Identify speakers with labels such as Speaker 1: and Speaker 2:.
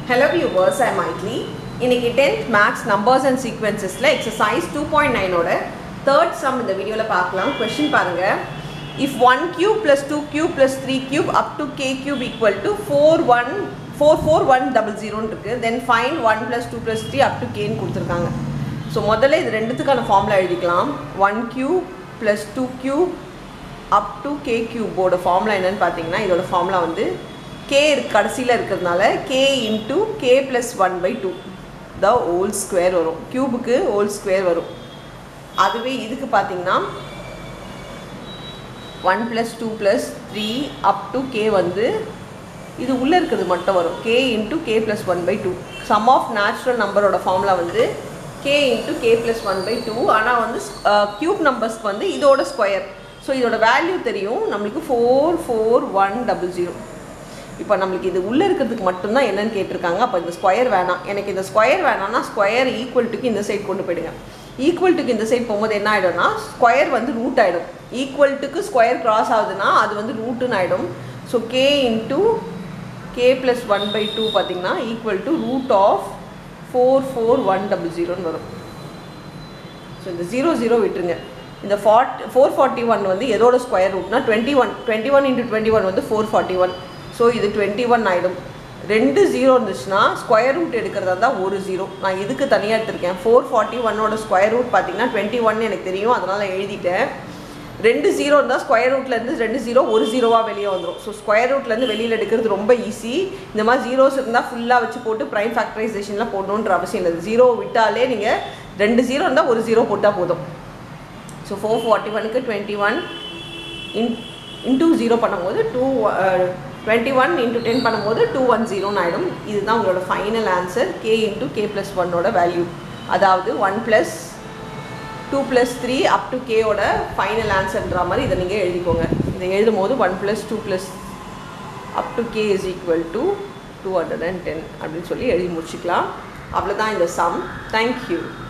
Speaker 1: Hello viewers, I am Maitli. இன்னைக்கு 10th maths numbers and சீக்வன்சஸில் exercise two point நைனோட third sum இந்த வீடியோவில் பார்க்கலாம் கொஷின் பாருங்க if one cube plus two cube plus three cube up to k cube equal to four one four four one double ஜீரோன்னு இருக்குது then find one plus two plus three up to கேன்னு கொடுத்துருக்காங்க so முதல்ல இது ரெண்டுத்துக்கான formula எழுதிக்கலாம் one cube plus two cube up to k கியூபோட formula என்னன்னு பார்த்தீங்கன்னா இதோட ஃபார்முலா வந்து கே கடைசியில் இருக்கிறதுனால k into k plus one by two the whole square வரும் கியூபுக்கு ஹோல் ஸ்கொயர் வரும் அதுவே இதுக்கு பார்த்தீங்கன்னா one plus two plus three up to k வந்து இது உள்ளே இருக்கிறது மட்டும் வரும் k into k plus one by two sum of natural நம்பரோட ஃபார்முலா வந்து k into k plus one by two ஆனால் வந்து க்யூப் நம்பர்ஸ்க்கு வந்து இதோட ஸ்கொயர் ஸோ இதோட வேல்யூ தெரியும் நம்மளுக்கு four four one double zero இப்போ நம்மளுக்கு இது உள்ளே இருக்கிறதுக்கு மட்டும்தான் என்னன்னு கேட்டிருக்காங்க அப்போ இந்த ஸ்கொயர் வேணாம் எனக்கு இந்த ஸ்கொயர் வேணாம்னா ஸ்கொயர் ஈக்குவல் டுக்கு இந்த சைடு கொண்டு போயிடுங்க ஈக்குவல் டுக்கு இந்த சைடு போகும்போது என்ன ஆகிடும்னா ஸ்கொயர் வந்து ரூட் ஆகிடும் ஈக்குவல் டுக்கு ஸ்கொயர் கிராஸ் ஆகுதுன்னா அது வந்து ரூட்டுன்னு ஆகிடும் so k into k plus one by two பார்த்தீங்கன்னா equal to root of four four one double ஜீரோன்னு வரும் ஸோ இந்த ஜீரோ ஜீரோ விட்டுருங்க இந்த ஃபார்ட் ஃபோர் ஃபார்ட்டி ஒன் வந்து எதோட ஸ்கொயர் ரூட்னா twenty one twenty one into twenty one வந்து ஃபோர் ஃபார்ட்டி ஒன் ஸோ இது டுவெண்ட்டி ஒன் ஆகிடும் ரெண்டு ஜீரோ இருந்துச்சுன்னா ஸ்கொயர் ரூட் எடுக்கிறதா இருந்தால் ஒரு ஜீரோ நான் இதுக்கு தனியாக எடுத்திருக்கேன் ஃபோர் ஃபார்ட்டி ஒன்னோட ஸ்கொயர் ரூட் பார்த்தீங்கன்னா டுவெண்ட்டி ஒன் எனக்கு தெரியும் அதனால் எழுதிட்டேன் ரெண்டு ஜீரோ இருந்தால் ஸ்கொயர் ரூட்லேருந்து ரெண்டு ஜீரோ ஒரு ஜீரோவாக வெளியே வந்துடும் ஸோ ஸ்கொயர் ரூட்லேருந்து வெளியில் எடுக்கிறது ரொம்ப ஈஸி இந்த மாதிரி ஜீரோஸ் இருந்தால் ஃபுல்லாக வச்சு போட்டு ப்ரைம் ஃபேக்டரைசேஷனில் போடணுன்ற அவசியம் இல்லை ஜீரோ விட்டாலே நீங்கள் ரெண்டு ஜீரோ இருந்தால் ஒரு ஜீரோ போட்டால் போதும் ஸோ ஃபோர் ஃபார்ட்டி ஒனுக்கு twenty one in into zero பண்ணும்போது two twenty one into ten பண்ணும்போது டூ ஒன் ஜீரோன்னு ஆகிடும் இதுதான் உங்களோட final answer k into k plus ஒன்னோட வேல்யூ அதாவது one plus two plus three up to கேயோட ஃபைனல் ஆன்சர்ன்ற மாதிரி இதை நீங்கள் எழுதிக்கோங்க இதை எழுதும் போது one plus two plus up to k is equal to two hundred and ten அப்படின்னு சொல்லி எழுதி முடிச்சுக்கலாம் அவ்வளோதான் இந்த சம் தேங்க்யூ